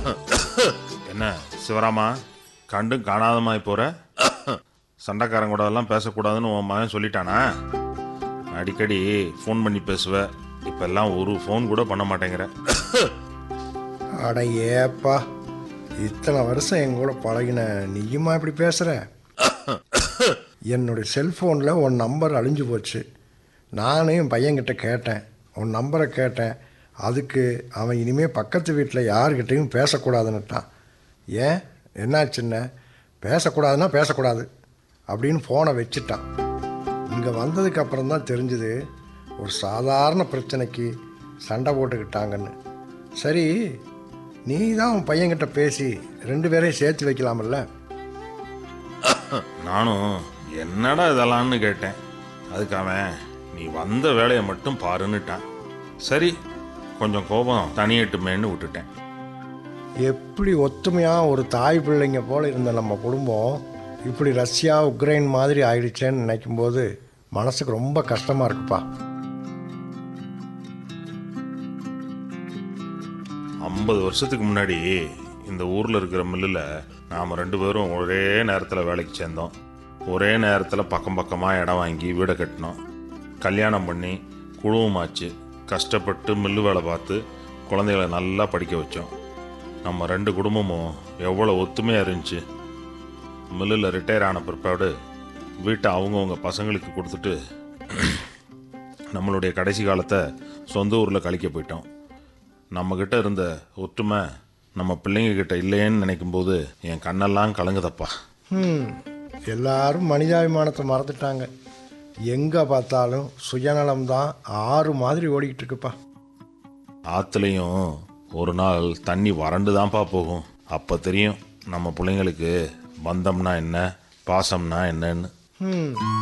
என்ன சிவராமா கண்டும் காணாதமாய் போற சண்டைக்காரன் கூட எல்லாம் பேசக்கூடாதுன்னு உன் மகன் சொல்லிட்டானா அடிக்கடி ஃபோன் பண்ணி பேசுவ இப்பெல்லாம் ஒரு ஃபோன் கூட பண்ண மாட்டேங்கிற அட ஏப்பா இத்தனை வருஷம் என் கூட பழகின நீயுமா இப்படி பேசுகிற என்னுடைய செல்ஃபோனில் உன் நம்பர் அழிஞ்சு போச்சு நானும் என் பையன்கிட்ட கேட்டேன் உன் நம்பரை கேட்டேன் அதுக்கு அவன் இனிமேல் பக்கத்து வீட்டில் யாருக்கிட்டையும் பேசக்கூடாதுன்னுட்டான் ஏன் என்னாச்சுன்ன பேசக்கூடாதுன்னா பேசக்கூடாது அப்படின்னு ஃபோனை வச்சுட்டான் இங்கே வந்ததுக்கு அப்புறம் தான் தெரிஞ்சுது ஒரு சாதாரண பிரச்சனைக்கு சண்டை போட்டுக்கிட்டாங்கன்னு சரி நீ தான் உன் பையன்கிட்ட பேசி ரெண்டு பேரையும் சேர்த்து வைக்கலாம்ல நானும் என்னடா இதெல்லாம்னு கேட்டேன் அதுக்கு அவன் நீ வந்த வேலையை மட்டும் பாருன்னுட்டான் சரி கொஞ்சம் கோபம் தனியட்டுமேன்னு விட்டுட்டேன் எப்படி ஒத்துமையாக ஒரு தாய் பிள்ளைங்க போல இருந்த நம்ம குடும்பம் இப்படி ரஷ்யா உக்ரைன் மாதிரி ஆயிடுச்சேன்னு நினைக்கும்போது மனசுக்கு ரொம்ப கஷ்டமாக இருக்குப்பா ஐம்பது வருஷத்துக்கு முன்னாடி இந்த ஊரில் இருக்கிற மில்லில் நாம் ரெண்டு பேரும் ஒரே நேரத்தில் வேலைக்கு சேர்ந்தோம் ஒரே நேரத்தில் பக்கம் பக்கமாக இடம் வாங்கி வீடை கட்டினோம் கல்யாணம் பண்ணி குழுவமாச்சு கஷ்டப்பட்டு மில்லு வேலை பார்த்து குழந்தைகளை நல்லா படிக்க வச்சோம் நம்ம ரெண்டு குடும்பமும் எவ்வளோ ஒத்துமையாக இருந்துச்சு மில்லில் ரிட்டையர் ஆன பிற்பாடு வீட்டை அவங்கவுங்க பசங்களுக்கு கொடுத்துட்டு நம்மளுடைய கடைசி காலத்தை சொந்த ஊரில் கழிக்க போயிட்டோம் நம்மக்கிட்ட இருந்த ஒற்றுமை நம்ம பிள்ளைங்க கிட்ட இல்லையேன்னு நினைக்கும்போது என் கண்ணெல்லாம் கலங்குதப்பா ம் எல்லாரும் மனிதாபிமானத்தை மறந்துட்டாங்க எங்கே பார்த்தாலும் சுயநலம் தான் ஆறு மாதிரி ஓடிக்கிட்டு இருக்குப்பா ஆற்றுலையும் ஒரு நாள் தண்ணி வறண்டு தான்ப்பா போகும் அப்போ தெரியும் நம்ம பிள்ளைங்களுக்கு பந்தம்னா என்ன பாசம்னா என்னன்னு ம்